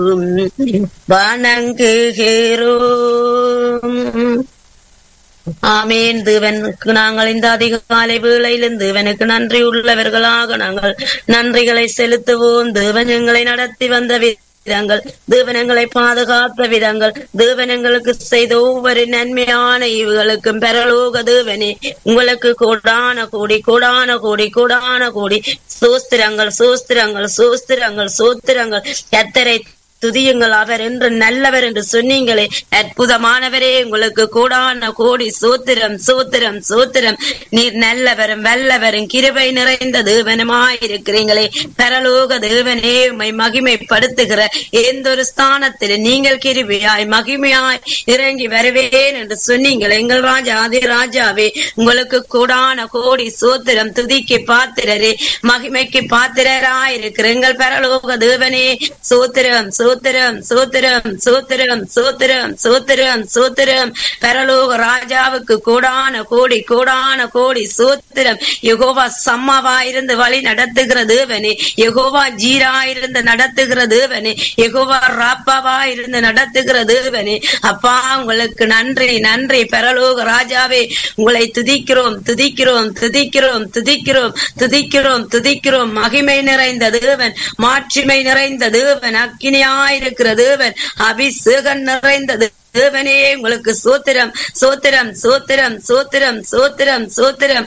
வணங்குகிறோம் ஆமேன் தேவனுக்கு நாங்கள் இந்த அதிகாலை வேளையிலும் தேவனுக்கு நன்றி உள்ளவர்களாக நாங்கள் நன்றிகளை செலுத்துவோம் தேவன் எங்களை நடத்தி வந்த விதங்கள் தேவன் எங்களை பாதுகாத்த விதங்கள் தேவன் எங்களுக்கு செய்த ஒவ்வொரு நன்மையான இவுகளுக்கும் பெறலோக தேவனே உங்களுக்கு கோடான கோடி கோடான கோடி கோடான கோடி சோஸ்திரங்கள் சோஸ்திரங்கள் சோஸ்திரங்கள் சோஸ்திரங்கள் எத்தனை துதியுங்கள் அவர் என்று நல்லவர் என்று சொன்னீங்களே அற்புதமானவரே உங்களுக்கு கூடான கோடி சூத்திரம் சூத்திரம் சூத்திரம் நீர் நல்லவரும் வல்லவரும் கிருபை நிறைந்த தேவனுமாயிருக்கிறீங்களே பரலோக தேவனே உம்மை மகிமைப்படுத்துகிற எந்த ஒரு ஸ்தானத்தில் நீங்கள் கிருபையாய் மகிமையாய் இறங்கி வருவேன் என்று சொன்னீங்களே எங்கள் ராஜா ஆதி ராஜாவே உங்களுக்கு கூடான கோடி சூத்திரம் துதிக்கு பாத்திரரே மகிமைக்கு பாத்திரராயிருக்கிற எங்கள் பரலோக தேவனே சூத்திரம் சூத்திரம் சூத்திரம் சூத்திரம் சூத்திரம் சூத்திரம் சூத்திரம் பரலோக ராஜாவுக்கு கூடான கோடி கூடான கோடி சூத்திரம் யெகோவா சம்மாவா இருந்து வழி நடத்துகிற தேவனே யெகோவா ஜீரா இருந்து நடத்துகிற தேவனே யெகோவா ராப்பாவா இருந்து நடத்துகிற தேவனே அப்பா உங்களுக்கு நன்றி நன்றி பரலோக ராஜாவே உங்களை துதிக்கிறோம் துதிக்கிறோம் துதிக்கிறோம் துதிக்கிறோம் துதிக்கிறோம் துதிக்கிறோம் மகிமை நிறைந்த தேவன் மாட்சிமை நிறைந்த தேவன் அக்கினியாயிருக்கிற தேவன் அபிஷேகம் நிறைந்த தேவனே உங்களுக்கு சோத்திரம் சோத்திரம் சோத்திரம் சோத்திரம் சோத்திரம் சோத்திரம்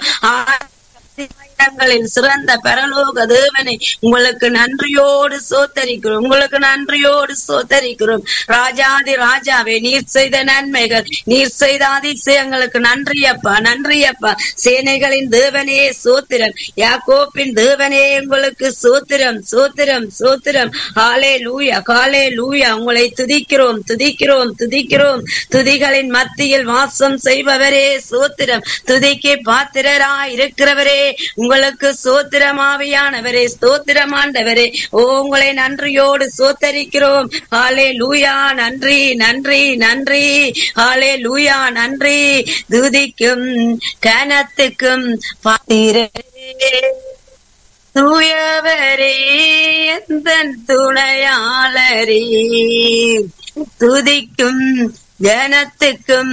ஆயிரங்களில் சிறந்த பரலோக தேவனை உங்களுக்கு நன்றியோடு சோத்தரிக்கிறோம் உங்களுக்கு நன்றியோடு சோத்தரிக்கிறோம் ராஜாதி ராஜாவே நீர் செய்த நன்மைகள் நீர் செய்த அதிசயங்களுக்கு நன்றி அப்பா நன்றி அப்பா சேனைகளின் தேவனே சோத்திரம் யாக்கோப்பின் தேவனே உங்களுக்கு சோத்திரம் சோத்திரம் சோத்திரம் காலே லூயா காலே லூயா உங்களை துதிக்கிறோம் துதிக்கிறோம் துதிக்கிறோம் துதிகளின் மத்தியில் வாசம் செய்பவரே சோத்திரம் துதிக்கு பாத்திரரா இருக்கிறவரே உங்களுக்கு சோத்திரமாவியானவரே ஸ்தோத்திரமாண்டவரே ஓ உங்களை நன்றியோடு சோத்தரிக்கிறோம் ஆலே லூயா நன்றி நன்றி நன்றி ஆலே லூயா நன்றி துதிக்கும் கனத்துக்கும் பாத்திரே தூயவரே எந்த துணையாளரே துதிக்கும் ஜனத்துக்கும்